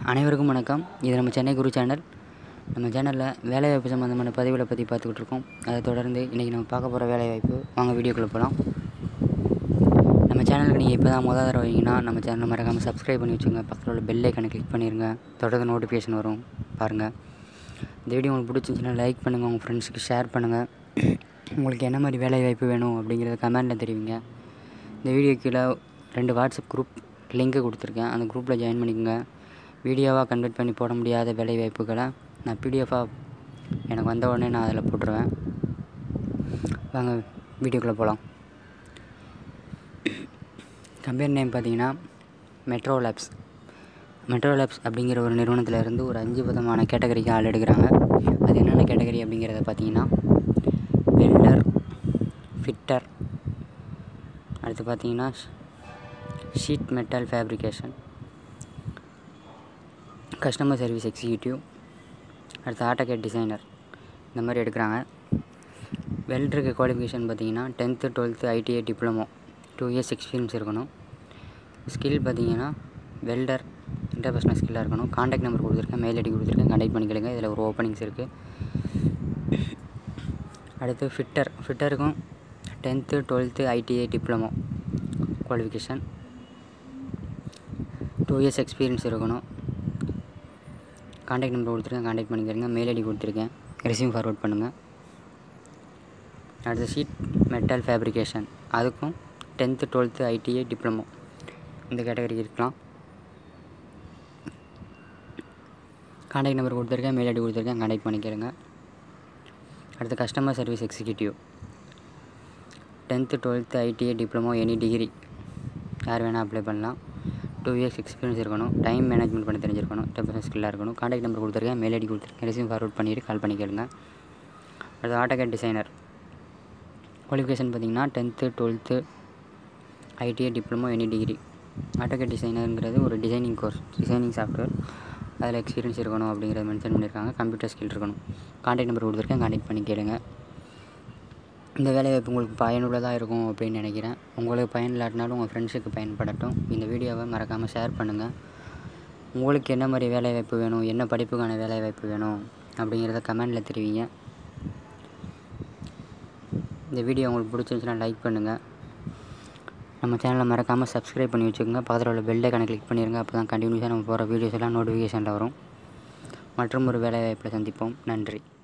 அனைவருக்கும் வணக்கம் இது நம்ம சென்னை குரு சேனல் நம்ம சேனலில் வேலைவாய்ப்பு சம்மந்தமான பதிவுகளை பற்றி பார்த்துக்கிட்டு இருக்கோம் அதை தொடர்ந்து இன்றைக்கி நம்ம பார்க்க போகிற வேலைவாய்ப்பு வாங்க வீடியோக்குள்ளே போகலாம் நம்ம சேனலுக்கு நீங்கள் இப்போ தான் முதல் தடவை வரீங்கன்னா நம்ம சேனலை மறக்காமல் சப்ஸ்கிரைப் பண்ணி வச்சுங்க பக்கத்தில் உள்ள பெல் ஐக்கனை கிளிக் பண்ணிடுங்க தொடர்ந்து நோட்டிஃபிகேஷன் வரும் பாருங்கள் இந்த வீடியோ உங்களுக்கு பிடிச்சிருந்துச்சுன்னா லைக் பண்ணுங்கள் உங்கள் ஃப்ரெண்ட்ஸுக்கு ஷேர் பண்ணுங்கள் உங்களுக்கு என்ன மாதிரி வேலை வாய்ப்பு வேணும் அப்படிங்கிறத கமெண்ட்டில் தெரிவிங்க இந்த வீடியோ கீழே ரெண்டு வாட்ஸ்அப் குரூப் லிங்க்கு கொடுத்துருக்கேன் அந்த குரூப்பில் ஜாயின் பண்ணிக்கோங்க வீடியோவாக கன்வெர்ட் பண்ணி போட முடியாத வேலை வாய்ப்புகளை நான் பிடிஎஃபாக எனக்கு வந்த உடனே நான் அதில் போட்டுருவேன் வாங்க வீடியோக்குள்ளே போகலாம் கம்பெனி நேம் பார்த்தீங்கன்னா மெட்ரோ லேப்ஸ் மெட்ரோ லேப்ஸ் அப்படிங்கிற ஒரு நிறுவனத்தில் இருந்து ஒரு அஞ்சு விதமான கேட்டகரிக்கு ஆள் எடுக்கிறாங்க அது என்னென்ன கேட்டகரி அப்படிங்கிறத பார்த்தீங்கன்னா வெல்டர் ஃபிட்டர் அடுத்து பார்த்தீங்கன்னா sheet metal fabrication customer service executive அடுத்து ஆட்டோகேட் டிசைனர் இந்த மாதிரி எடுக்கிறாங்க வெல்டருக்கு குவாலிஃபிகேஷன் பார்த்தீங்கன்னா tenth twelfth ITI diploma two years experience இருக்கணும் ஸ்கில் பார்த்தீங்கன்னா வெல்டர் இன்டர்பர்சனல் ஸ்கில்லாக இருக்கணும் காண்டாக்ட் நம்பர் கொடுத்துருக்கேன் மெயில் ஐடி கொடுத்துருக்கேன் கண்டெக்ட் பண்ணிக்கலுங்க இதில் ஒரு ஓப்பனிங்ஸ் இருக்குது அடுத்து ஃபிட்டர் ஃபிட்டருக்கும் tenth twelfth ITI diploma qualification two years experience இருக்கணும் காண்டாக்ட் நம்பர் கொடுத்துருக்கேன் காண்டாக்ட் பண்ணிக்கிறேங்க மெயில் ஐடி கொடுத்துருக்கேன் ரெசியூம் ஃபார்வர்ட் பண்ணுங்கள் அடுத்து ஷீட் மெட்டல் ஃபேப்ரிகேஷன் அதுக்கும் டென்த்து டுவெல்த்து ஐடிஐ டிப்ளமோ இந்த கேட்டகரிக்கு இருக்கலாம் காண்டாக்ட் நம்பர் கொடுத்துருக்கேன் மெயில் ஐடி கொடுத்துருக்கேன் காண்டாக்ட் பண்ணிக்கிறேங்க அடுத்து customer service executive tenth twelfth ITI diploma any degree யார் வேணால் அப்ளை பண்ணலாம் டூ இயர்ஸ் எக்ஸ்பீரியன்ஸ் இருக்கணும் டைம் மேனேஜ்மெண்ட் பண்ண தெரிஞ்சிருக்கணும் டெம்பரேச்சர் ஸ்கில்லாக இருக்கணும் காண்டாக்ட் நம்பர் கொடுத்துருக்கேன் மெயில் ஐடி கொடுத்துருக்கேன் ரெசியூம் ஃபார்வர்ட் பண்ணிவிட்டு கால் பண்ணி கேளுங்க அடுத்து ஆட்டோகேட் டிசைனர் குவாலிஃபிகேஷன் பார்த்தீங்கன்னா tenth twelfth ITI diploma any degree AutoCAD டிசைனருங்கிறது ஒரு டிசைனிங் கோர்ஸ் டிசைனிங் சாஃப்ட்வேர் அதில் எக்ஸ்பீரியன்ஸ் இருக்கணும் அப்படிங்கிறத மென்ஷன் பண்ணியிருக்காங்க கம்ப்யூட்டர் ஸ்கில் இருக்கணும் காண்டாக்ட் நம்பர் கொடுத்துருக்கேன் காண்டாக்ட் பண்ணி கேளுங்க இந்த வேலைவாய்ப்பு உங்களுக்கு பயனுள்ளதாக இருக்கும் அப்படின்னு நினைக்கிறேன் உங்களுக்கு பயன் இல்லாட்டினாலும் உங்கள் ஃப்ரெண்ட்ஸுக்கு பயன்படட்டும் இந்த வீடியோவை மறக்காமல் ஷேர் பண்ணுங்கள் உங்களுக்கு என்ன மாதிரி வேலைவாய்ப்பு வேணும் என்ன படிப்புக்கான வேலைவாய்ப்பு வேணும் அப்படிங்கிறத கமெண்டில் தெரிவிங்க இந்த வீடியோ உங்களுக்கு பிடிச்சிருந்துச்சுன்னா லைக் பண்ணுங்கள் நம்ம சேனலை மறக்காமல் சப்ஸ்கிரைப் பண்ணி வச்சுக்கோங்க பக்கத்தில் உள்ள பெல் ஐக்கனை கிளிக் பண்ணிடுங்க அப்போ தான் கண்டினியூஸாக நம்ம போகிற வீடியோஸ் எல்லாம் நோட்டிஃபிகேஷனில் வரும் மற்றும் ஒரு வேலைவாய்ப்பில் சந்திப்போம் நன்றி